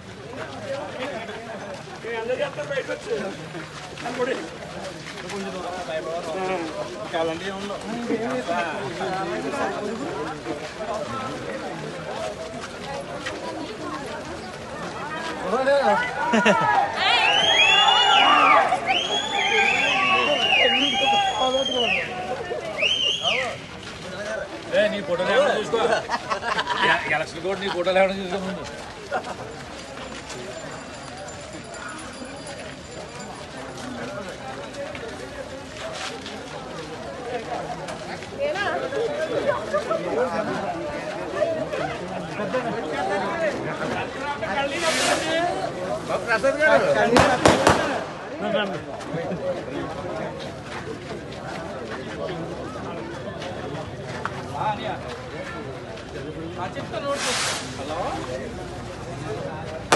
నీ ఫోటోలు ఏమైనా చూసుకో ఎలక్షన్ కోడ్ నీ ఫోటోలు ఏమైనా చూసుకో ముందు చెప్తా నోట్ హలో